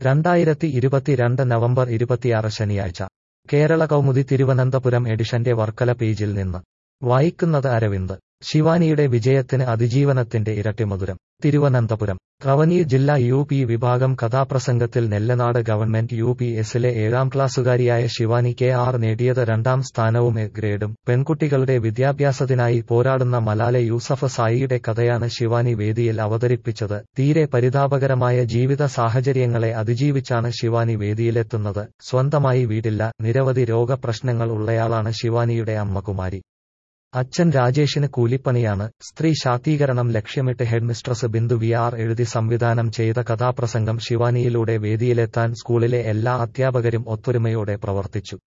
രണ്ടായിരത്തി ഇരുപത്തിരണ്ട് നവംബർ ഇരുപത്തിയാറ് ശനിയാഴ്ച കേരള കൗമുദി തിരുവനന്തപുരം എഡിഷന്റെ വർക്കല പേജിൽ നിന്ന് വായിക്കുന്നത് അരവിന്ദ് ശിവാനിയുടെ വിജയത്തിന് അതിജീവനത്തിന്റെ ഇരട്ടിമധുരം തിരുവനന്തപുരം റവന്യൂ ജില്ലാ യു പി വിഭാഗം കഥാപ്രസംഗത്തിൽ നെല്ലനാട് ഗവൺമെന്റ് യു പി എസിലെ ഏഴാം ക്ലാസ്സുകാരിയായ ശിവാനി കെ ആർ നേടിയത് രണ്ടാം സ്ഥാനവും എ ഗ്രേഡും പെൺകുട്ടികളുടെ വിദ്യാഭ്യാസത്തിനായി പോരാടുന്ന മലാലെ യൂസഫ് സായിയുടെ കഥയാണ് ശിവാനി വേദിയിൽ അവതരിപ്പിച്ചത് തീരെ പരിതാപകരമായ ജീവിത സാഹചര്യങ്ങളെ അതിജീവിച്ചാണ് ശിവാനി വേദിയിലെത്തുന്നത് സ്വന്തമായി വീടില്ല നിരവധി രോഗപ്രശ്നങ്ങൾ ഉള്ളയാളാണ് ശിവാനിയുടെ അമ്മ കുമാരി അച്ഛൻ രാജേഷിന് കൂലിപ്പണിയാണ് സ്ത്രീ ശാക്തീകരണം ലക്ഷ്യമിട്ട് ഹെഡ്മിസ്ട്രസ് ബിന്ദു വി ആർ എഴുതി സംവിധാനം ചെയ്ത കഥാപ്രസംഗം ശിവാനിയിലൂടെ വേദിയിലെത്താൻ സ്കൂളിലെ എല്ലാ അധ്യാപകരും ഒത്തൊരുമയോടെ പ്രവർത്തിച്ചു